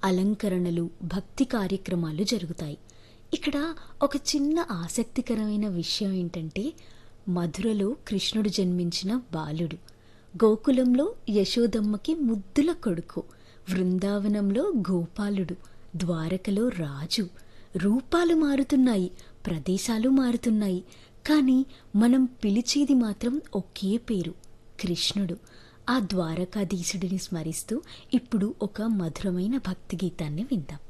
అలంకరణలు భక్తి కార్యక్రమాలు జరుగుతాయి ఇక్కడ ఒక చిన్న ఆసక్తికరమైన విషయం ఏంటంటే మధురలో కృష్ణుడు జన్మించిన బాలుడు గోకులంలో యశోదమ్మకి ముద్దుల కొడుకు బృందావనంలో గోపాలుడు ద్వారకలో రాజు రూపాలు మారుతున్నాయి ప్రదేశాలు మారుతున్నాయి కానీ మనం పిలిచేది మాత్రం ఒకే పేరు కృష్ణుడు ఆ ద్వారకాధీశుడిని స్మరిస్తూ ఇప్పుడు ఒక మధురమైన భక్తి గీతాన్ని విందాం